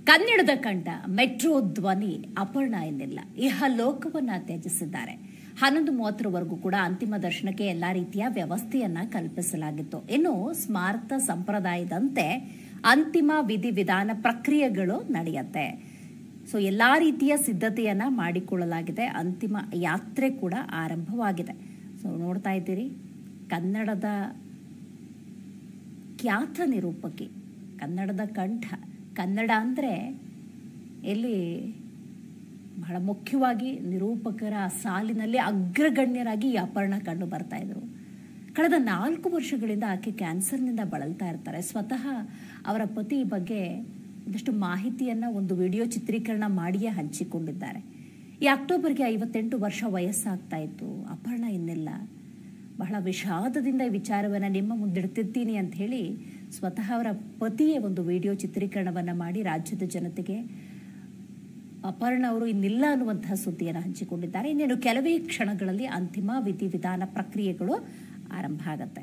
ಕನ್ನಡದ ಕಂಠ ಮೆಟ್ರೋ ಧ್ವನಿ ಅಪರ್ಣ ಎನ್ನಿಲ್ಲ ಇಹ ಲೋಕವನ್ನ ತ್ಯಜಿಸಿದ್ದಾರೆ ಹನ್ನೊಂದು ಮೂವತ್ತರವರೆಗೂ ಕೂಡ ಅಂತಿಮ ದರ್ಶನಕ್ಕೆ ಎಲ್ಲಾ ರೀತಿಯ ವ್ಯವಸ್ಥೆಯನ್ನ ಕಲ್ಪಿಸಲಾಗಿತ್ತು ಇನ್ನು ಸ್ಮಾರಕ ಸಂಪ್ರದಾಯದಂತೆ ಅಂತಿಮ ವಿಧಿವಿಧಾನ ಪ್ರಕ್ರಿಯೆಗಳು ನಡೆಯುತ್ತೆ ಸೊ ಎಲ್ಲಾ ರೀತಿಯ ಸಿದ್ಧತೆಯನ್ನ ಮಾಡಿಕೊಳ್ಳಲಾಗಿದೆ ಅಂತಿಮ ಯಾತ್ರೆ ಕೂಡ ಆರಂಭವಾಗಿದೆ ಸೊ ನೋಡ್ತಾ ಇದ್ದೀರಿ ಕನ್ನಡದ ಖ್ಯಾತ ನಿರೂಪಕಿ ಕನ್ನಡದ ಕಂಠ ಕನ್ನಡ ಅಂದರೆ ಇಲ್ಲಿ ಬಹಳ ಮುಖ್ಯವಾಗಿ ನಿರೂಪಕರ ಸಾಲಿನಲ್ಲಿ ಅಗ್ರಗಣ್ಯರಾಗಿ ಈ ಅಪರ್ಣ ಕಂಡು ಬರ್ತಾ ಇದ್ರು ಕಳೆದ ನಾಲ್ಕು ವರ್ಷಗಳಿಂದ ಆಕೆ ಕ್ಯಾನ್ಸರ್ನಿಂದ ಬಳಲ್ತಾ ಇರ್ತಾರೆ ಸ್ವತಃ ಅವರ ಪತಿ ಈ ಬಗ್ಗೆ ಒಂದಷ್ಟು ಮಾಹಿತಿಯನ್ನ ಒಂದು ವಿಡಿಯೋ ಚಿತ್ರೀಕರಣ ಮಾಡಿಯೇ ಹಂಚಿಕೊಂಡಿದ್ದಾರೆ ಈ ಅಕ್ಟೋಬರ್ಗೆ ಐವತ್ತೆಂಟು ವರ್ಷ ವಯಸ್ಸಾಗ್ತಾ ಇತ್ತು ಅಪರ್ಣ ಇನ್ನಿಲ್ಲ ಬಹಳ ವಿಷಾದದಿಂದ ಈ ವಿಚಾರವನ್ನು ನಿಮ್ಮ ಮುಂದಿಡ್ತಿದ್ದೀನಿ ಅಂತ ಹೇಳಿ ಸ್ವತಃ ಅವರ ಪತಿಯೇ ಒಂದು ವಿಡಿಯೋ ಚಿತ್ರೀಕರಣವನ್ನ ಮಾಡಿ ರಾಜ್ಯದ ಜನತೆಗೆ ಅಪರ್ಣ ಅವರು ಇನ್ನಿಲ್ಲ ಅನ್ನುವಂತಹ ಸುದ್ದಿಯನ್ನು ಹಂಚಿಕೊಂಡಿದ್ದಾರೆ ಇನ್ನೇನು ಕೆಲವೇ ಕ್ಷಣಗಳಲ್ಲಿ ಅಂತಿಮ ವಿಧಿವಿಧಾನ ಪ್ರಕ್ರಿಯೆಗಳು ಆರಂಭ ಆಗತ್ತೆ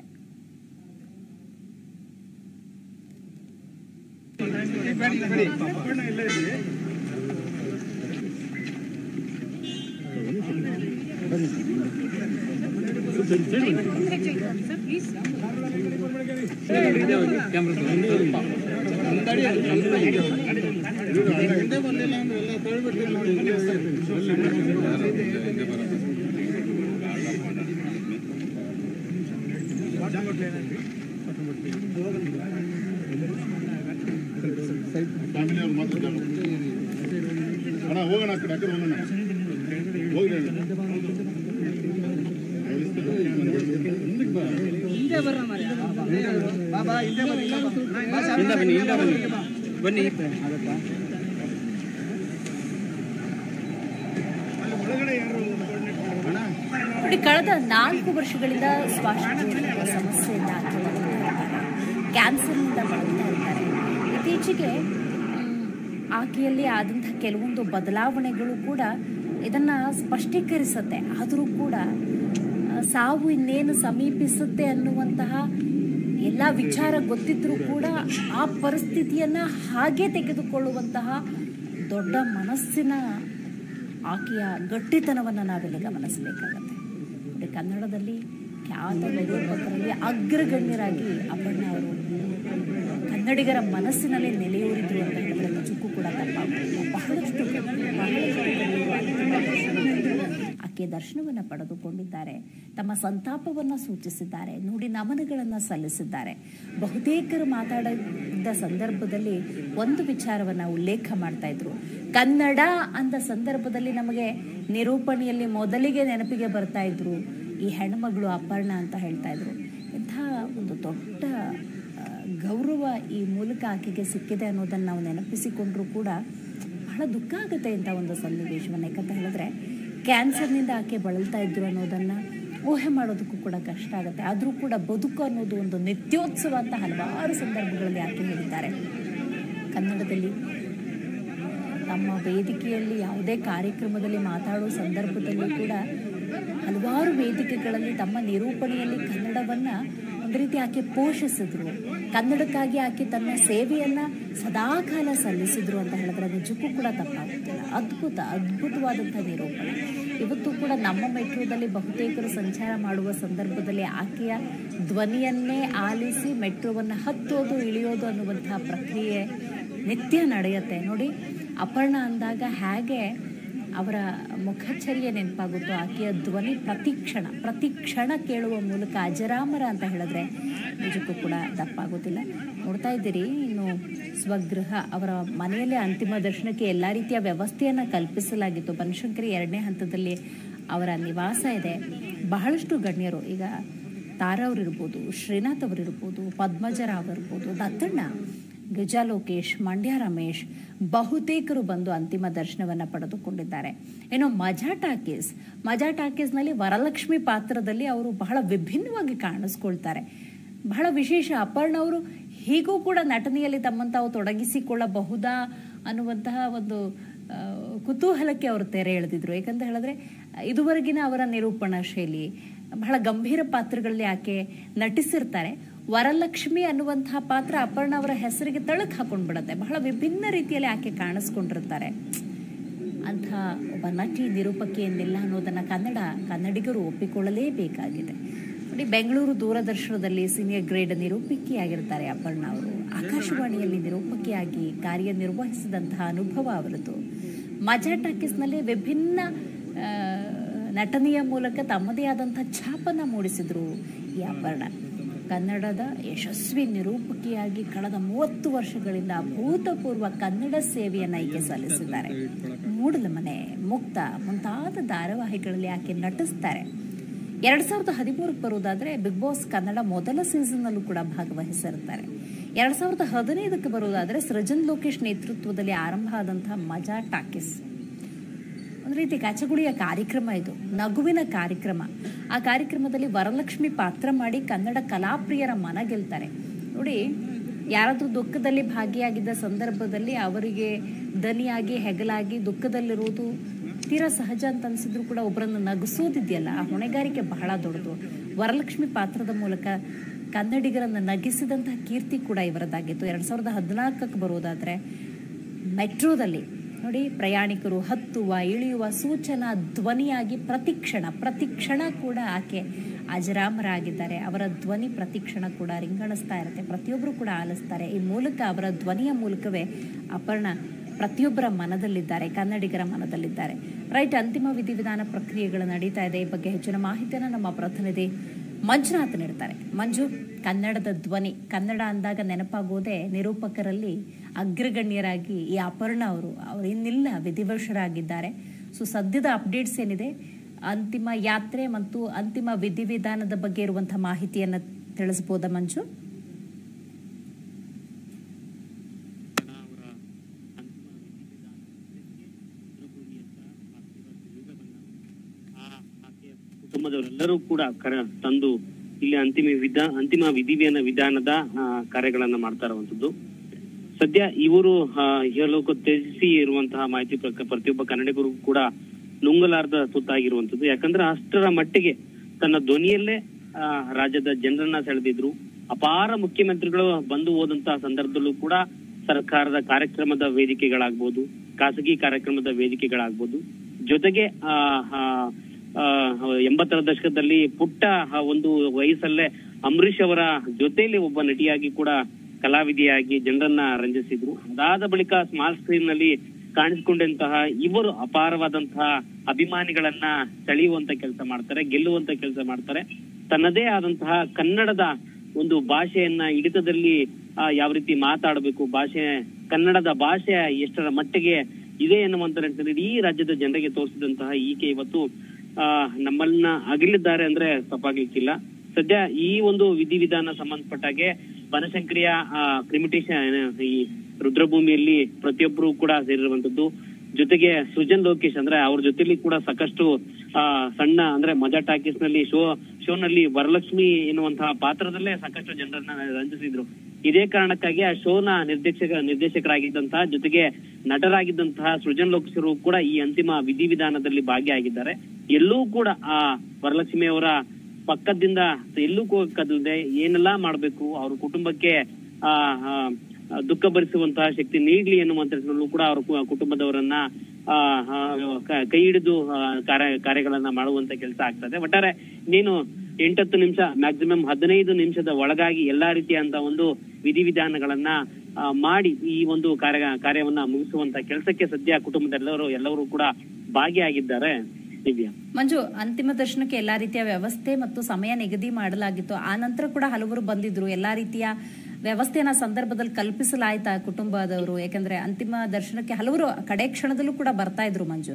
ಫ್ಯಾಮಿಲಿ ಅವ್ರು ಮಾತ್ರ ಜಾಗ ಅಣ್ಣ ಹೋಗೋಣ ಆ ಕಡೆ ಆ ಕಡೆ ಹೋಗೋಣ ಹೋಗ್ರಿ ಅಣ್ಣ. ಹಿಂದೆ ಬನ್ನಿ ಹಿಂದೆ ಬನ್ನಿ ಬನ್ನಿ ನೋಡಿ ಕಳೆದ ನಾಲ್ಕು ವರ್ಷಗಳಿಂದ ಶ್ವಾಸಕೋಶದ ಸಮಸ್ಯೆಯಿಂದ ಕ್ಯಾನ್ಸರ್ನಿಂದ ಬಳಲ್ತಾ ಇರ್ತಾರೆ ಇತ್ತೀಚೆಗೆ ಮ್, ಆಕೆಯಲ್ಲಿ ಆದಂತಹ ಕೆಲವೊಂದು ಬದಲಾವಣೆಗಳು ಕೂಡ ಇದನ್ನ ಸ್ಪಷ್ಟೀಕರಿಸುತ್ತೆ ಆದರೂ ಕೂಡ ಆ, ಸಾವು ಇನ್ನೇನು ಸಮೀಪಿಸುತ್ತೆ ಅನ್ನುವಂತಹ ಎಲ್ಲ ವಿಚಾರ ಗೊತ್ತಿದ್ರೂ ಕೂಡ ಆ ಪರಿಸ್ಥಿತಿಯನ್ನ ಹಾಗೆ ತೆಗೆದುಕೊಳ್ಳುವಂತಹ ದೊಡ್ಡ ಮನಸ್ಸಿನ ಆಕೆಯ ಗಟ್ಟಿತನವನ್ನು ನಾವಿಲ್ಲಿ ಗಮನಿಸಬೇಕಾಗತ್ತೆ ನೋಡಿ ಕನ್ನಡದಲ್ಲಿ ಖ್ಯಾತ ನಿರೂಪಕರಲ್ಲಿ ಅಗ್ರಗಣ್ಯರಾಗಿ ಅಪರ್ಣ ಅವರು ಕನ್ನಡಿಗರ ಮನಸ್ಸಿನಲ್ಲಿ ನೆಲೆಯೂರಿದ್ರು ಅಂತ ಹೇಳಿದ್ರೆ ನಿಜಕ್ಕೂ ಕೂಡ ತಪ್ಪಾಗುತ್ತಿಲ್ಲ ಬಹಳಷ್ಟು ಬಹಳಷ್ಟು ಗಣ್ಯರು ಅಂತಿಮ ದರ್ಶನದಲ್ಲಿ ಆಕೆ ದರ್ಶನವನ್ನು ಪಡೆದುಕೊಂಡಿದ್ದಾರೆ ತಮ್ಮ ಸಂತಾಪವನ್ನು ಸೂಚಿಸಿದ್ದಾರೆ ನುಡಿ ನಮನಗಳನ್ನು ಸಲ್ಲಿಸಿದ್ದಾರೆ ಬಹುತೇಕರು ಮಾತಾಡಿದ ಸಂದರ್ಭದಲ್ಲಿ ಒಂದು ವಿಚಾರವನ್ನು ಉಲ್ಲೇಖ ಮಾಡ್ತಾ ಇದ್ರು ಕನ್ನಡ ಅಂದ ಸಂದರ್ಭದಲ್ಲಿ ನಮಗೆ ನಿರೂಪಣೆಯಲ್ಲಿ ಮೊದಲಿಗೆ ನೆನಪಿಗೆ ಬರ್ತಾ ಇದ್ರು ಈ ಹೆಣ್ಮಗಳು ಅಪರ್ಣ ಅಂತ ಹೇಳ್ತಾ ಇದ್ರು ಇಂಥ ಒಂದು ದೊಡ್ಡ ಆ, ಗೌರವ ಈ ಮೂಲಕ ಆಕೆಗೆ ಸಿಕ್ಕಿದೆ ಅನ್ನೋದನ್ನು ನಾವು ನೆನಪಿಸಿಕೊಂಡ್ರೂ ಕೂಡ ಬಹಳ ದುಃಖ ಆಗುತ್ತೆ ಇಂಥ ಒಂದು ಸನ್ನಿವೇಶವನ್ನು ಯಾಕಂತ ಹೇಳಿದ್ರೆ ಕ್ಯಾನ್ಸರ್ನಿಂದ ಆಕೆ ಬಳಲ್ತಾ ಇದ್ರು ಅನ್ನೋದನ್ನು ಊಹೆ ಮಾಡೋದಕ್ಕೂ ಕೂಡ ಕಷ್ಟ ಆಗುತ್ತೆ ಆದರೂ ಕೂಡ ಬದುಕು ಅನ್ನೋದು ಒಂದು ನಿತ್ಯೋತ್ಸವ ಅಂತ ಹಲವಾರು ಸಂದರ್ಭಗಳಲ್ಲಿ ಆಕೆ ಹೇಳಿದ್ದಾರೆ ಕನ್ನಡದಲ್ಲಿ ತಮ್ಮ ವೇದಿಕೆಯಲ್ಲಿ ಯಾವುದೇ ಕಾರ್ಯಕ್ರಮದಲ್ಲಿ ಮಾತಾಡೋ ಸಂದರ್ಭದಲ್ಲೂ ಕೂಡ ಹಲವಾರು ವೇದಿಕೆಗಳಲ್ಲಿ ತಮ್ಮ ನಿರೂಪಣೆಯಲ್ಲಿ ಕನ್ನಡವನ್ನ ಒಂದು ರೀತಿ ಆಕೆ ಪೋಷಿಸಿದ್ರು ಕನ್ನಡಕ್ಕಾಗಿ ಆಕೆ ತನ್ನ ಸೇವೆಯನ್ನ ಸದಾಕಾಲ ಸಲ್ಲಿಸಿದ್ರು ಅಂತ ಹೇಳಿದ್ರೆ ನಿಜಕ್ಕೂ ಕೂಡ ತಪ್ಪಾಗುತ್ತಿಲ್ಲ ಅದ್ಭುತ ಅದ್ಭುತವಾದಂಥ ನಿರೂಪಣೆ ಇವತ್ತು ಕೂಡ ನಮ್ಮ ಮೆಟ್ರೋದಲ್ಲಿ ಬಹುತೇಕರು ಸಂಚಾರ ಮಾಡುವ ಸಂದರ್ಭದಲ್ಲಿ ಆಕೆಯ ಧ್ವನಿಯನ್ನೇ ಆಲಿಸಿ ಮೆಟ್ರೋವನ್ನು ಹತ್ತೋದು ಇಳಿಯೋದು ಅನ್ನುವಂತಹ ಪ್ರಕ್ರಿಯೆ ನಿತ್ಯ ನಡೆಯುತ್ತೆ ನೋಡಿ ಅಪರ್ಣ ಅಂದಾಗ ಹೇಗೆ ಅವರ ಮುಖಚರ್ಯ ನೆನಪಾಗುತ್ತೋ ಆಕೆಯ ಧ್ವನಿ ಪ್ರತಿಕ್ಷಣ ಪ್ರತಿಕ್ಷಣ ಕೇಳುವ ಮೂಲಕ ಅಜರಾಮರ ಅಂತ ಹೇಳಿದ್ರೆ ನಿಜಕ್ಕೂ ಕೂಡ ತಪ್ಪಾಗೋದಿಲ್ಲ ನೋಡ್ತಾ ಇದ್ದೀರಿ ಇನ್ನು ಸ್ವಗೃಹ ಅವರ ಮನೆಯಲ್ಲೇ ಅಂತಿಮ ದರ್ಶನಕ್ಕೆ ಎಲ್ಲ ರೀತಿಯ ವ್ಯವಸ್ಥೆಯನ್ನು ಕಲ್ಪಿಸಲಾಗಿತ್ತು ಬನಶಂಕರಿ ಎರಡನೇ ಹಂತದಲ್ಲಿ ಅವರ ನಿವಾಸ ಇದೆ ಬಹಳಷ್ಟು ಗಣ್ಯರು ಈಗ ತಾರಾ ಅವರಿರ್ಬೋದು ಶ್ರೀನಾಥ್ ಅವರಿರ್ಬೋದು ಪದ್ಮಜರಾವ್ ಇರ್ಬೋದು ದತ್ತಣ್ಣ ಗಜಾಲೋಕೇಶ್ ಮಂಡ್ಯ ರಮೇಶ್ ಬಹುತೇಕರು ಬಂದು ಅಂತಿಮ ದರ್ಶನವನ್ನ ಪಡೆದುಕೊಂಡಿದ್ದಾರೆ ಇನ್ನು ಮಜಾ ಟಾಕೀಸ್ ಮಜಾ ಟಾಕೀಸ್ನಲ್ಲಿ ವರಲಕ್ಷ್ಮಿ ಪಾತ್ರದಲ್ಲಿ ಅವರು ಬಹಳ ವಿಭಿನ್ನವಾಗಿ ಕಾಣಿಸ್ಕೊಳ್ತಾರೆ ಬಹಳ ವಿಶೇಷ ಅಪರ್ಣ ಅವರು ಹೀಗೂ ಕೂಡ ನಟನೆಯಲ್ಲಿ ತಮ್ಮನ್ನು ತಾವು ತೊಡಗಿಸಿಕೊಳ್ಳಬಹುದಾ ಅನ್ನುವಂತಹ ಒಂದು ಆ, ಕುತೂಹಲಕ್ಕೆ ಅವರು ತೆರೆ ಎಳೆದಿದ್ರು ಯಾಕಂತ ಹೇಳಿದ್ರೆ ಇದುವರೆಗಿನ ಅವರ ನಿರೂಪಣಾ ಶೈಲಿ ಬಹಳ ಗಂಭೀರ ಪಾತ್ರಗಳಲ್ಲಿ ಆಕೆ ನಟಿಸಿರ್ತಾರೆ ವರಲಕ್ಷ್ಮಿ ಅನ್ನುವಂತಹ ಪಾತ್ರ ಅಪರ್ಣ ಅವರ ಹೆಸರಿಗೆ ತಳಕ್ ಹಾಕೊಂಡ್ ಬಿಡುತ್ತೆ ಬಹಳ ವಿಭಿನ್ನ ರೀತಿಯಲ್ಲಿ ಆಕೆ ಕಾಣಿಸ್ಕೊಂಡಿರ್ತಾರೆ ಅಂಥ ಒಬ್ಬ ನಟಿ ನಿರೂಪಕಿ ಎಂದಿಲ್ಲ ಅನ್ನೋದನ್ನ ಕನ್ನಡ ಕನ್ನಡಿಗರು ಒಪ್ಪಿಕೊಳ್ಳಲೇಬೇಕಾಗಿದೆ ನೋಡಿ ಬೆಂಗಳೂರು ದೂರದರ್ಶನದಲ್ಲಿ ಸೀನಿಯರ್ ಗ್ರೇಡ್ ನಿರೂಪಕಿಯಾಗಿರ್ತಾರೆ ಅಪರ್ಣ ಅವರು ಆಕಾಶವಾಣಿಯಲ್ಲಿ ನಿರೂಪಕಿಯಾಗಿ ಕಾರ್ಯನಿರ್ವಹಿಸಿದಂತಹ ಅನುಭವ ಅವರದು ಮಜಾ ಟಾಕೀಸ್ನಲ್ಲಿ ವಿಭಿನ್ನ ಆ, ನಟನೆಯ ಮೂಲಕ ತಮ್ಮದೇ ಆದಂಥ ಛಾಪನ್ನ ಮೂಡಿಸಿದ್ರು ಈ ಅಪರ್ಣ ಕನ್ನಡದ ಯಶಸ್ವಿ ನಿರೂಪಕಿಯಾಗಿ ಕಳೆದ ಮೂವತ್ತು ವರ್ಷಗಳಿಂದ ಅಭೂತಪೂರ್ವ ಕನ್ನಡ ಸೇವೆಯನ್ನು ಈಕೆ ಸಲ್ಲಿಸಿದ್ದಾರೆ ಮೂಡಲ ಮನೆ ಮುಕ್ತ ಮುಂತಾದ ಧಾರಾವಾಹಿಗಳಲ್ಲಿ ಆಕೆ ನಟಿಸ್ತಾರೆ ಎರಡ್ ಸಾವಿರದ ಹದಿಮೂರಕ್ಕೆ ಬರುವುದಾದ್ರೆ ಬಿಗ್ ಬಾಸ್ ಕನ್ನಡ ಮೊದಲ ಸೀಸನ್ನಲ್ಲೂ ಕೂಡ ಭಾಗವಹಿಸಿರ್ತಾರೆ ಎರಡ್ ಸಾವಿರದ ಹದಿನೈದಕ್ಕೆ ಬರುವುದಾದ್ರೆ ಸೃಜನ್ ಲೋಕೇಶ್ ನೇತೃತ್ವದಲ್ಲಿ ಆರಂಭ ಆದಂತಹ ಮಜಾ ಟಾಕೀಸ್ ಒಂದು ರೀತಿ ಕಚಗುಳಿಯ ಕಾರ್ಯಕ್ರಮ ಇದು ನಗುವಿನ ಕಾರ್ಯಕ್ರಮ ಆ ಕಾರ್ಯಕ್ರಮದಲ್ಲಿ ವರಲಕ್ಷ್ಮಿ ಪಾತ್ರ ಮಾಡಿ ಕನ್ನಡ ಕಲಾಪ್ರಿಯರ ಮನ ಗೆಲ್ತಾರೆ ನೋಡಿ ಯಾರಾದ್ರೂ ದುಃಖದಲ್ಲಿ ಭಾಗಿಯಾಗಿದ್ದ ಸಂದರ್ಭದಲ್ಲಿ ಅವರಿಗೆ ದನಿಯಾಗಿ ಹೆಗಲಾಗಿ ದುಃಖದಲ್ಲಿರುವುದು ತೀರಾ ಸಹಜ ಅಂತ ಅನ್ಸಿದ್ರು ಕೂಡ ಒಬ್ಬರನ್ನು ನಗಿಸೋದಿದೆಯಲ್ಲ ಆ ಹೊಣೆಗಾರಿಕೆ ಬಹಳ ದೊಡ್ಡದು ವರಲಕ್ಷ್ಮಿ ಪಾತ್ರದ ಮೂಲಕ ಕನ್ನಡಿಗರನ್ನು ನಗಿಸಿದಂತಹ ಕೀರ್ತಿ ಕೂಡ ಇವರದ್ದಾಗಿತ್ತು ಎರಡ್ ಸಾವಿರದ ಹದಿನಾಲ್ಕಕ್ಕೆ ಬರೋದಾದ್ರೆ ಮೆಟ್ರೋದಲ್ಲಿ ನೋಡಿ ಪ್ರಯಾಣಿಕರು ಹತ್ತುವ ಇಳಿಯುವ ಸೂಚನಾ ಧ್ವನಿಯಾಗಿ ಪ್ರತಿಕ್ಷಣ ಪ್ರತಿಕ್ಷಣ ಕೂಡ ಆಕೆ ಅಜರಾಮರಾಗಿದ್ದಾರೆ ಅವರ ಧ್ವನಿ ಪ್ರತಿಕ್ಷಣ ಕೂಡ ರಿಂಗಣಿಸ್ತಾ ಇರುತ್ತೆ ಪ್ರತಿಯೊಬ್ಬರು ಕೂಡ ಆಲಿಸ್ತಾರೆ ಈ ಮೂಲಕ ಅವರ ಧ್ವನಿಯ ಮೂಲಕವೇ ಅಪರ್ಣ ಪ್ರತಿಯೊಬ್ಬರ ಮನದಲ್ಲಿದ್ದಾರೆ ಕನ್ನಡಿಗರ ಮನದಲ್ಲಿದ್ದಾರೆ ರೈಟ್ ಅಂತಿಮ ವಿಧಿವಿಧಾನ ಪ್ರಕ್ರಿಯೆಗಳು ನಡೀತಾ ಇದೆ ಈ ಬಗ್ಗೆ ಹೆಚ್ಚಿನ ಮಾಹಿತಿಯನ್ನು ನಮ್ಮ ಪ್ರತಿನಿಧಿ ಮಂಜುನಾಥ್ ನೀಡ್ತಾರೆ ಮಂಜು ಕನ್ನಡದ ಧ್ವನಿ ಕನ್ನಡ ಅಂದಾಗ ನೆನಪಾಗೋದೇ ನಿರೂಪಕರಲ್ಲಿ ಅಗ್ರಗಣ್ಯರಾಗಿ ಈ ಅಪರ್ಣ ಅವರು ಅವರು ಇನ್ನಿಲ್ಲ ವಿಧಿವಶರಾಗಿದ್ದಾರೆ ಸೊ ಸದ್ಯದ ಅಪ್ಡೇಟ್ಸ್ ಏನಿದೆ ಅಂತಿಮ ಯಾತ್ರೆ ಮತ್ತು ಅಂತಿಮ ವಿಧಿವಿಧಾನದ ಬಗ್ಗೆ ಇರುವಂತಹ ಮಾಹಿತಿಯನ್ನು ತಿಳಿಸ್ಬೋದಾ ಮಂಜು ಕುಟುಂಬದವರೆಲ್ಲರೂ ಕೂಡ ಕರ ತಂದು ಇಲ್ಲಿ ಅಂತಿಮ ವಿಧ ಅಂತಿಮ ವಿಧಿವಿಧಾನ ವಿಧಾನದ ಆ, ಕಾರ್ಯಗಳನ್ನ ಮಾಡ್ತಾ ಇರುವಂತದ್ದು ಸದ್ಯ ಇವರು ಆ, ಇಹಲೋಕ ತ್ಯಜಿಸಿ ಇರುವಂತಹ ಮಾಹಿತಿ ಪ್ರಕಾರ ಪ್ರತಿಯೊಬ್ಬ ಕನ್ನಡಿಗರು ಕೂಡ ನುಂಗಲಾರ್ದ ತುತ್ತಾಗಿರುವಂತದ್ದು ಯಾಕಂದ್ರೆ ಅಷ್ಟರ ಮಟ್ಟಿಗೆ ತನ್ನ ಧ್ವನಿಯಲ್ಲೇ ಆ, ರಾಜ್ಯದ ಜನರನ್ನ ಸೆಳೆದಿದ್ರು ಅಪಾರ ಮುಖ್ಯಮಂತ್ರಿಗಳು ಬಂದು ಹೋದಂತಹ ಸಂದರ್ಭದಲ್ಲೂ ಕೂಡ ಸರ್ಕಾರದ ಕಾರ್ಯಕ್ರಮದ ವೇದಿಕೆಗಳಾಗ್ಬೋದು ಖಾಸಗಿ ಕಾರ್ಯಕ್ರಮದ ವೇದಿಕೆಗಳಾಗ್ಬೋದು ಜೊತೆಗೆ ಆ ಆ, ಆ, ಎಂಬತ್ತರ ದಶಕದಲ್ಲಿ ಪುಟ್ಟ ಆ ಒಂದು ವಯಸ್ಸಲ್ಲೇ ಅಂಬರೀಷ್ ಅವರ ಜೊತೆಯಲ್ಲಿ ಒಬ್ಬ ನಟಿಯಾಗಿ ಕೂಡ ಕಲಾವಿದೆಯಾಗಿ ಜನರನ್ನ ರಂಜಿಸಿದ್ರು ಅದಾದ ಬಳಿಕ ಸ್ಮಾಲ್ ಸ್ಕ್ರೀನ್ ನಲ್ಲಿ ಕಾಣಿಸಿಕೊಂಡಂತಹ ಇವರು ಅಪಾರವಾದಂತಹ ಅಭಿಮಾನಿಗಳನ್ನ ಸೆಳೆಯುವಂತ ಕೆಲಸ ಮಾಡ್ತಾರೆ ಗೆಲ್ಲುವಂತ ಕೆಲಸ ಮಾಡ್ತಾರೆ ತನ್ನದೇ ಆದಂತಹ ಕನ್ನಡದ ಒಂದು ಭಾಷೆಯನ್ನ ಹಿಡಿತದಲ್ಲಿ ಆ, ಯಾವ ರೀತಿ ಮಾತಾಡಬೇಕು ಭಾಷೆ ಕನ್ನಡದ ಭಾಷೆ ಎಷ್ಟರ ಮಟ್ಟಿಗೆ ಇದೆ ಎನ್ನುವಂತ ನಿಟ್ಟಿನಲ್ಲಿ ಇಡೀ ರಾಜ್ಯದ ಜನರಿಗೆ ತೋರಿಸಿದಂತಹ ಈಕೆ ಇವತ್ತು ಆ ನಮ್ಮನ್ನ ಅಗಲಿದ್ದಾರೆ ಅಂದ್ರೆ ತಪ್ಪಾಗ್ಲಿಕ್ಕಿಲ್ಲ ಸದ್ಯ ಈ ಒಂದು ವಿಧಿವಿಧಾನ ಸಂಬಂಧಪಟ್ಟಾಗೆ ಬನಶಂಕರಿಯ ಕ್ರಿಮಿಟೇಷನ್ ಈ ರುದ್ರಭೂಮಿಯಲ್ಲಿ ಪ್ರತಿಯೊಬ್ಬರು ಕೂಡ ಸೇರಿರುವಂತದ್ದು ಜೊತೆಗೆ ಸೃಜನ್ ಲೋಕೇಶ್ ಅಂದ್ರೆ ಅವ್ರ ಜೊತೆಲಿ ಕೂಡ ಸಾಕಷ್ಟು ಆ ಸಣ್ಣ ಅಂದ್ರೆ ಮಜಾ ಟಾಕೀಸ್ ನಲ್ಲಿ ಶೋ ಶೋ ನಲ್ಲಿ ವರಲಕ್ಷ್ಮಿ ಎನ್ನುವಂತಹ ಪಾತ್ರದಲ್ಲೇ ಸಾಕಷ್ಟು ಜನರನ್ನ ರಂಜಿಸಿದ್ರು ಇದೇ ಕಾರಣಕ್ಕಾಗಿ ಆ ಶೋನ ನಿರ್ದೇಶಕ ನಿರ್ದೇಶಕರಾಗಿದ್ದಂತಹ ಜೊತೆಗೆ ನಟರಾಗಿದ್ದಂತಹ ಸೃಜನ್ ಲೋಕೇಶರು ಕೂಡ ಈ ಅಂತಿಮ ವಿಧಿವಿಧಾನದಲ್ಲಿ ಭಾಗಿಯಾಗಿದ್ದಾರೆ ಎಲ್ಲೂ ಕೂಡ ಆ ವರಲಕ್ಷ್ಮಿ ಅವರ ಪಕ್ಕದಿಂದ ಎಲ್ಲೂ ಕೂಡ ಕದಲದೆ ಏನೆಲ್ಲಾ ಮಾಡ್ಬೇಕು ಅವ್ರ ಕುಟುಂಬಕ್ಕೆ ಆ ಆ, ದುಃಖ ಭರಿಸುವಂತಹ ಶಕ್ತಿ ನೀಡ್ಲಿ ಎನ್ನುವಂತ ನಿಟ್ಟಿನಲ್ಲೂ ಕೂಡ ಅವ್ರ ಕು- ಕುಟುಂಬದವರನ್ನ ಆ, ಆ, ಕ- ಕೈ ಹಿಡಿದು ಆ, ಕಾರ್ಯ ಕಾರ್ಯಗಳನ್ನ ಮಾಡುವಂತ ಕೆಲಸ ಆಗ್ತದೆ ಒಟ್ಟಾರೆ ನೀನು ಎಂಟತ್ತು ನಿಮಿಷ ಮ್ಯಾಕ್ಸಿಮಮ್ ಹದಿನೈದು ನಿಮಿಷದ ಒಳಗಾಗಿ ಎಲ್ಲಾ ರೀತಿಯಂತ ಒಂದು ವಿಧಿವಿಧಾನಗಳನ್ನ ಆ, ಮಾಡಿ ಈ ಒಂದು ಕಾರ್ಯ ಕಾರ್ಯವನ್ನ ಮುಗಿಸುವಂತ ಕೆಲಸಕ್ಕೆ ಸದ್ಯ ಕುಟುಂಬದೆಲ್ಲರೂ ಎಲ್ಲರೂ ಕೂಡ ಭಾಗಿಯಾಗಿದ್ದಾರೆ ದಿವ್ಯಾ ಮಂಜು ಅಂತಿಮ ದರ್ಶನಕ್ಕೆ ಎಲ್ಲಾ ರೀತಿಯ ವ್ಯವಸ್ಥೆ ಮತ್ತು ಸಮಯ ನಿಗದಿ ಮಾಡಲಾಗಿತ್ತು ಆ ನಂತರ ಕೂಡ ಹಲವರು ಬಂದಿದ್ರು ಎಲ್ಲಾ ರೀತಿಯ ವ್ಯವಸ್ಥೆಯನ್ನ ಸಂದರ್ಭದಲ್ಲಿ ಕಲ್ಪಿಸಲಾಯ್ತಾ ಕುಟುಂಬದವರು ಯಾಕಂದ್ರೆ ಅಂತಿಮ ದರ್ಶನಕ್ಕೆ ಹಲವರು ಕಡೆ ಕ್ಷಣದಲ್ಲೂ ಕೂಡ ಬರ್ತಾ ಇದ್ರು ಮಂಜು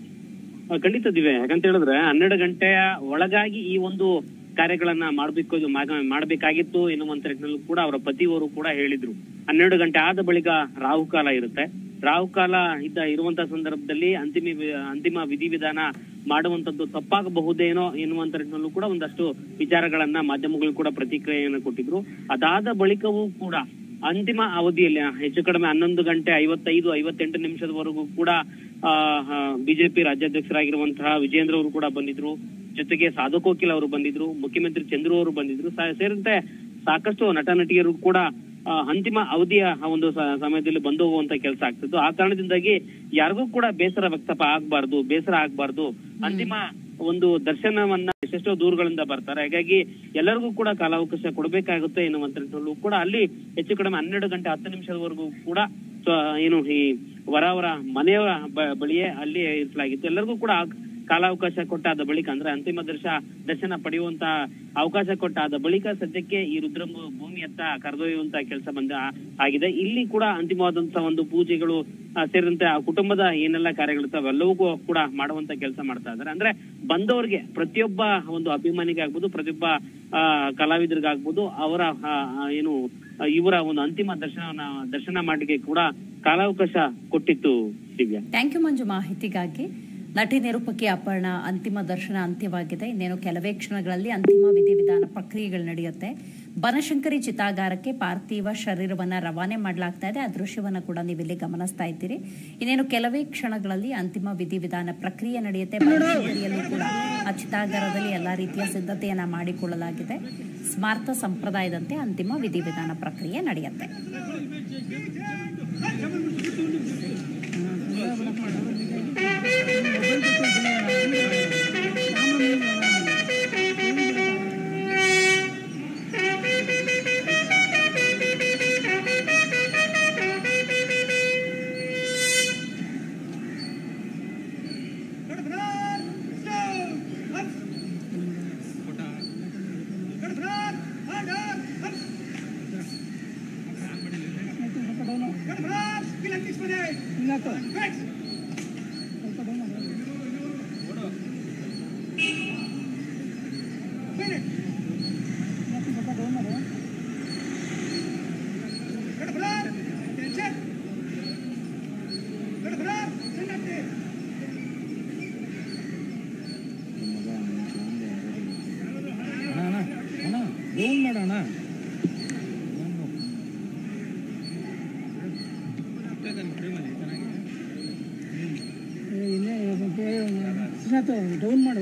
ಆ, ಖಂಡಿತ ದಿವ್ಯ ಯಾಕಂತ ಹೇಳಿದ್ರೆ ಹನ್ನೆರಡು ಗಂಟೆಯ ಒಳಗಾಗಿ ಈ ಒಂದು ಕಾರ್ಯಗಳನ್ನ ಮಾಡ್ಬೇಕು ಇದು ಮಾಗ- ಮಾಡ್ಬೇಕಾಗಿತ್ತು ಎನ್ನುವಂತ ನಿಟ್ಟಿನಲ್ಲೂ ಕೂಡ ಅವರ ಪತಿಯವರು ಕೂಡ ಹೇಳಿದ್ರು ಹನ್ನೆರಡು ಗಂಟೆ ಆದ ಬಳಿಕ ರಾಹುಕಾಲ ಇರುತ್ತೆ ರಾಹುಕಾಲ ಇದ್ದ ಇರುವಂತ ಸಂದರ್ಭದಲ್ಲಿ ಅಂತಿಮ ವಿ- ಅಂತಿಮ ವಿಧಿವಿಧಾನ ಮಾಡುವಂತದ್ದು ತಪ್ಪಾಗಬಹುದೇನೋ ಎನ್ನುವಂತ ನಿಟ್ಟಿನಲ್ಲೂ ಕೂಡ ಒಂದಷ್ಟು ವಿಚಾರಗಳನ್ನ ಮಾಧ್ಯಮಗಳು ಕೂಡ ಪ್ರತಿಕ್ರಿಯೆಯನ್ನು ಕೊಟ್ಟಿದ್ರು ಅದಾದ ಬಳಿಕವೂ ಕೂಡ ಅಂತಿಮ ಅವಧಿಯಲ್ಲಿ ಹೆಚ್ಚು ಕಡಿಮೆ ಹನ್ನೊಂದು ಗಂಟೆ ಐವತ್ತೈದು ಐವತ್ತೆಂಟು ನಿಮಿಷದವರೆಗೂ ಕೂಡ ಆ ಬಿಜೆಪಿ ರಾಜ್ಯಾಧ್ಯಕ್ಷರಾಗಿರುವಂತಹ ವಿಜೇಂದ್ರ ಅವರು ಕೂಡ ಬಂದಿದ್ರು ಜೊತೆಗೆ ಸಾಧು ಕೋಕಿಲ್ ಅವರು ಬಂದಿದ್ರು ಮುಖ್ಯಮಂತ್ರಿ ಚಂದ್ರು ಅವರು ಬಂದಿದ್ರು ಸ- ಸೇರಿದಂತೆ ಸಾಕಷ್ಟು ನಟ ನಟಿಯರು ಕೂಡ ಆ, ಅಂತಿಮ ಅವಧಿಯ ಆ ಒಂದು ಸ- ಸಮಯದಲ್ಲಿ ಬಂದು ಹೋಗುವಂತ ಕೆಲಸ ಆಗ್ತಿತ್ತು ಆ ಕಾರಣದಿಂದಾಗಿ ಯಾರಿಗೂ ಕೂಡ ಬೇಸರ ವ್ಯಕ್ತಪ ಆಗ್ಬಾರ್ದು ಬೇಸರ ಆಗ್ಬಾರ್ದು ಅಂತಿಮ ಒಂದು ದರ್ಶನವನ್ನ ಎಷ್ಟೆಷ್ಟೋ ದೂರಗಳಿಂದ ಬರ್ತಾರೆ ಹಾಗಾಗಿ ಎಲ್ಲರಿಗೂ ಕೂಡ ಕಾಲಾವಕಾಶ ಕೊಡಬೇಕಾಗುತ್ತೆ ಎನ್ನುವಂತ ನಿಟ್ಟಿನಲ್ಲೂ ಕೂಡ ಅಲ್ಲಿ ಹೆಚ್ಚು ಕಡಿಮೆ ಹನ್ನೆರಡು ಗಂಟೆ ಹತ್ತು ನಿಮಿಷದವರೆಗೂ ಕೂಡ ಸ್ವ- ಏನು ಈ ವರ ಅವರ ಮನೆಯ ಬ- ಬಳಿಯೇ ಅಲ್ಲಿ ಇರಿಸಲಾಗಿತ್ತು ಎಲ್ಲರಿಗೂ ಕೂಡ ಆ ಕಾಲಾವಕಾಶ ಕೊಟ್ಟಾದ ಬಳಿಕ ಅಂದ್ರೆ ಅಂತಿಮ ದರ್ಶ ದರ್ಶನ ಪಡೆಯುವಂತ ಅವಕಾಶ ಕೊಟ್ಟಾದ ಬಳಿಕ ಸದ್ಯಕ್ಕೆ ಈ ರುದ್ರ ಭೂ- ಭೂಮಿಯತ್ತ ಕರೆದೊಯ್ಯುವಂತ ಕೆಲಸ ಬಂದ ಆ- ಆಗಿದೆ ಇಲ್ಲಿ ಕೂಡ ಅಂತಿಮವಾದಂತಹ ಒಂದು ಪೂಜೆಗಳು ಆ, ಸೇರಿದಂತೆ ಆ ಕುಟುಂಬದ ಏನೆಲ್ಲ ಕಾರ್ಯಗಳಿರ್ತಾವೆ ಎಲ್ಲವೂ ಕೂಡ ಮಾಡುವಂತ ಕೆಲಸ ಮಾಡ್ತಾ ಇದ್ದಾರೆ ಅಂದ್ರೆ ಬಂದವರಿಗೆ ಪ್ರತಿಯೊಬ್ಬ ಒಂದು ಅಭಿಮಾನಿಗಾಗ್ಬೋದು ಪ್ರತಿಯೊಬ್ಬ ಆ, ಕಲಾವಿದರಿಗಾಗ್ಬೋದು ಅವರ ಆ, ಆ, ಏನು ಆ, ಇವರ ಒಂದು ಅಂತಿಮ ದರ್ಶನವನ್ನ ದರ್ಶನ ಮಾಡಲಿಕ್ಕೆ ಕೂಡ ಕಾಲಾವಕಾಶ ಕೊಟ್ಟಿತ್ತು ದಿವ್ಯಾ ಥ್ಯಾಂಕ್ ಯು ಮಂಜು ಮಾಹಿತಿಗಾಗಿ ನಟಿ ನಿರೂಪಕಿ ಅಪರ್ಣ ಅಂತಿಮ ದರ್ಶನ ಅಂತ್ಯವಾಗಿದೆ ಇನ್ನೇನು ಕೆಲವೇ ಕ್ಷಣಗಳಲ್ಲಿ ಅಂತಿಮ ವಿಧಿವಿಧಾನ ಪ್ರಕ್ರಿಯೆಗಳು ನಡೆಯುತ್ತೆ ಬನಶಂಕರಿ ಚಿತಾಗಾರಕ್ಕೆ ಪಾರ್ಥಿವ ಶರೀರವನ್ನ ರವಾನೆ ಮಾಡಲಾಗ್ತಾ ಇದೆ ಆ ದೃಶ್ಯವನ್ನ ಕೂಡ ನೀವಿಲ್ಲಿ ಗಮನಿಸ್ತಾ ಇದ್ದೀರಿ ಇನ್ನೇನು ಕೆಲವೇ ಕ್ಷಣಗಳಲ್ಲಿ ಅಂತಿಮ ವಿಧಿವಿಧಾನ ಪ್ರಕ್ರಿಯೆ ನಡೆಯುತ್ತೆ ಬನಶಂಕರಿಯಲ್ಲೂ ಕೂಡ ಆ ಚಿತಾಗಾರದಲ್ಲಿ ಎಲ್ಲಾ ರೀತಿಯ ಸಿದ್ಧತೆಯನ್ನ ಮಾಡಿಕೊಳ್ಳಲಾಗಿದೆ ಸ್ಮಾರ್ಥ ಸಂಪ್ರದಾಯದಂತೆ ಅಂತಿಮ ವಿಧಿವಿಧಾನ ಪ್ರಕ್ರಿಯೆ ನಡೆಯುತ್ತೆ ಡೌನ್ ಮಾಡೋಣ ಡೌನ್ ಮಾಡು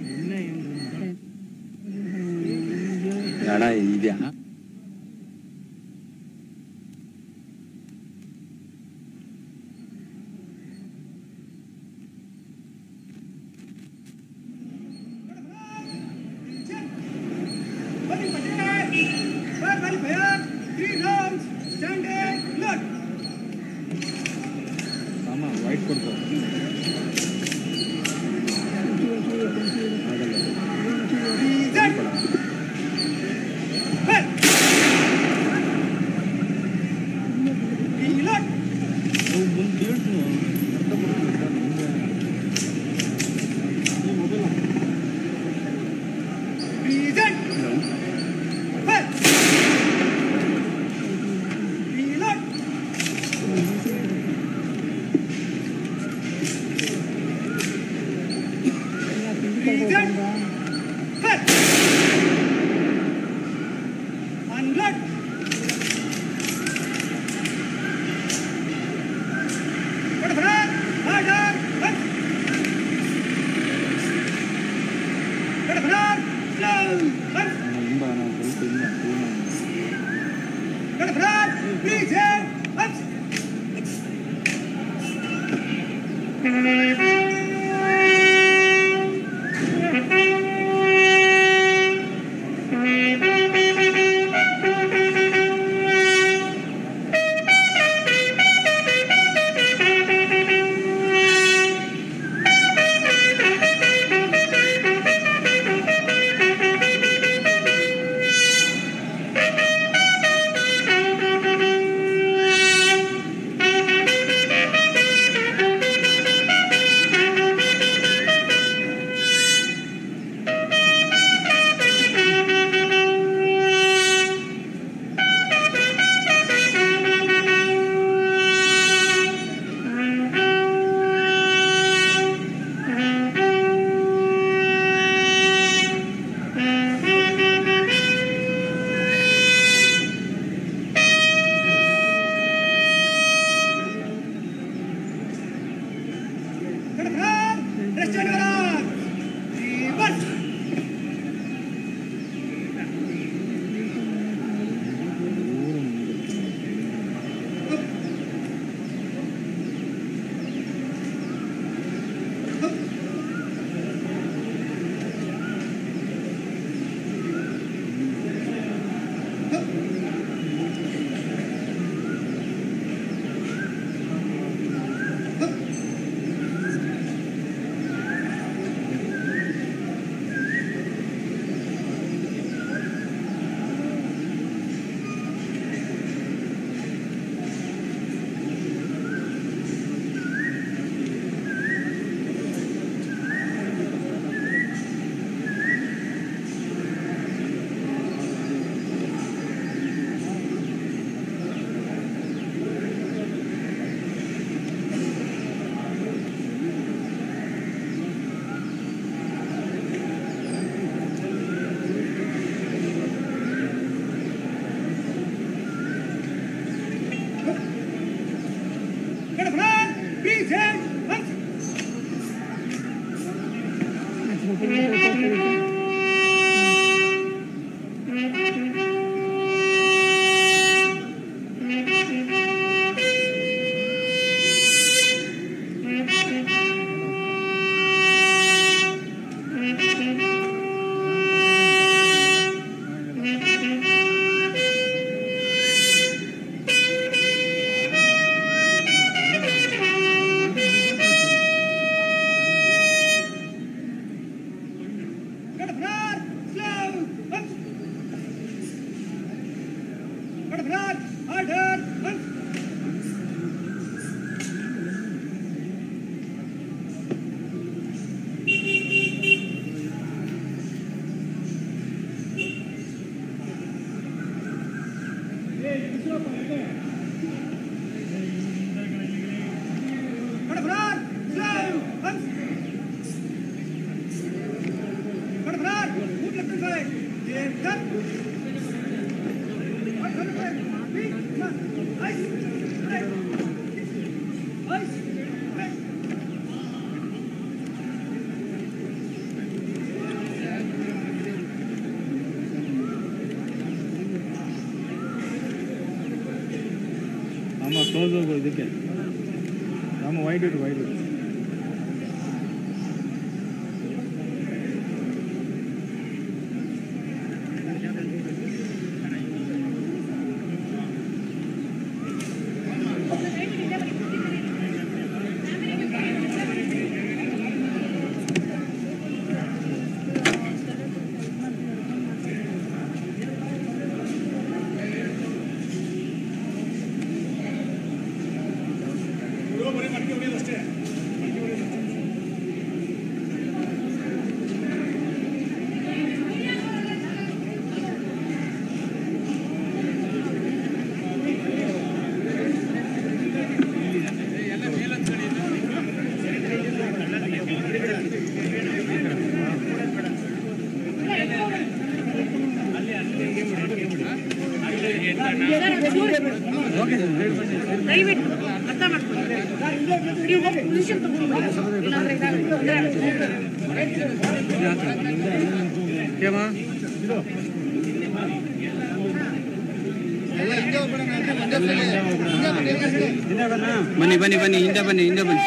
ಅಣ್ಣ ಇದೆಯಾ ಸಾಮ ವೈಟ್ ಕೊಡ್ಕೋ ಮುಂದೆ ಹೇಳ್ತೀನಿ ಹಿಂಬ ನಾವು ಸ್ವಲ್ಪ ಹಿಂಬ ಅಮ್ಮ ಕ್ಲೋಸ್ ಹೋಗು ಇದಕ್ಕೆ ಅಮ್ಮ ವೈಟ್ ಇಡು ವೈಟ್ ಇಡು ದಯವಿಟ್ಟು ಅರ್ಥ ಮಾಡ್ಕೊಳ್ಳಿ ನೀವು ಹೋಗಿ ಪೊಸಿಷನ್ ತಗೊಂಡ್ಬಿಡಿ ಇಲ್ಲಾಂದ್ರೆ ಇದಾಗುತ್ತೆ ತೊಂದರೆ ಆಗುತ್ತೆ ಬನ್ನಿ ಬನ್ನಿ ಬನ್ನಿ ಹಿಂದೆ ಬನ್ನಿ ಹಿಂದೆ ಬನ್ನಿ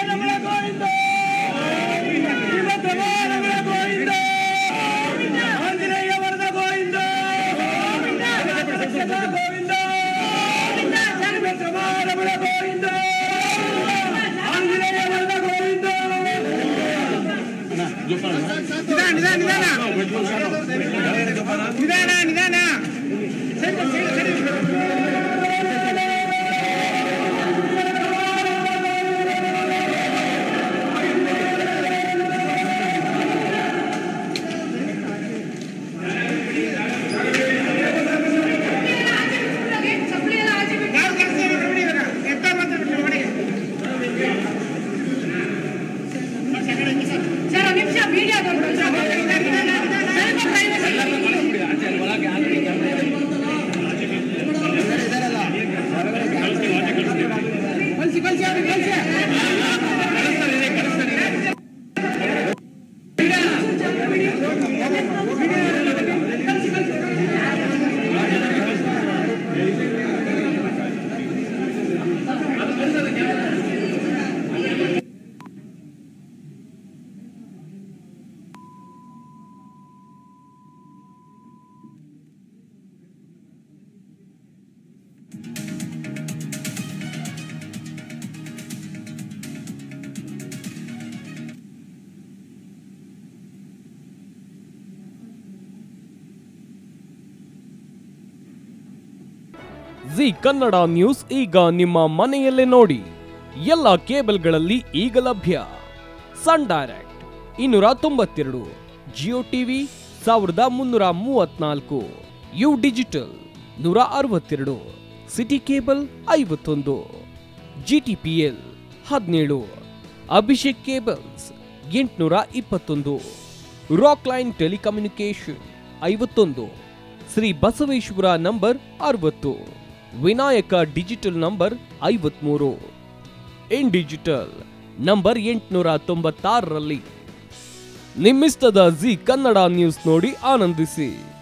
ಸರ್ ಒಂದು ನಿಮಿಷ ಮೀಡಿಯಾದವ್ರು ಕಳಿಸಿ ಕಳಿಸಿ ಅವ್ರಿಗೆ ಕಳಿಸಿ ಜಿ ಕನ್ನಡ ನ್ಯೂಸ್ ಈಗ ನಿಮ್ಮ ಮನೆಯಲ್ಲೇ ನೋಡಿ ಎಲ್ಲ ಕೇಬಲ್ಗಳಲ್ಲಿ ಈಗ ಲಭ್ಯ ಸನ್ ಡೈರೆಕ್ಟ್ ಇನ್ನೂರ ತೊಂಬತ್ತೆರಡು ಜಿಯೋ ಟಿವಿ ಸಾವಿರದ ಮುನ್ನೂರ ಮೂವತ್ನಾಲ್ಕು ಯು ಡಿಜಿಟಲ್ ನೂರ ಅರವತ್ತೆರಡು ಸಿಟಿ ಕೇಬಲ್ ಐವತ್ತೊಂದು ಜಿ ಟಿ ಪಿ ಎಲ್ ಹದಿನೇಳು ಅಭಿಷೇಕ್ ಕೇಬಲ್ಸ್ ಎಂಟುನೂರ ಇಪ್ಪತ್ತೊಂದು ರಾಕ್ ಲೈನ್ ಟೆಲಿಕಮ್ಯುನಿಕೇಶನ್ ಐವತ್ತೊಂದು ಶ್ರೀ ಬಸವೇಶ್ವರ ನಂಬರ್ ಅರವತ್ತು ವಿನಾಯಕ ಡಿಜಿಟಲ್ ನಂಬರ್ ಐವತ್ಮೂರು ಇನ್ ಡಿಜಿಟಲ್ ನಂಬರ್ ಎಂಟುನೂರ ತೊಂಬತ್ತಾರರಲ್ಲಿ ನಿಮ್ಮಿಸ್ತದ ಜಿ ಕನ್ನಡ ನ್ಯೂಸ್ ನೋಡಿ ಆನಂದಿಸಿ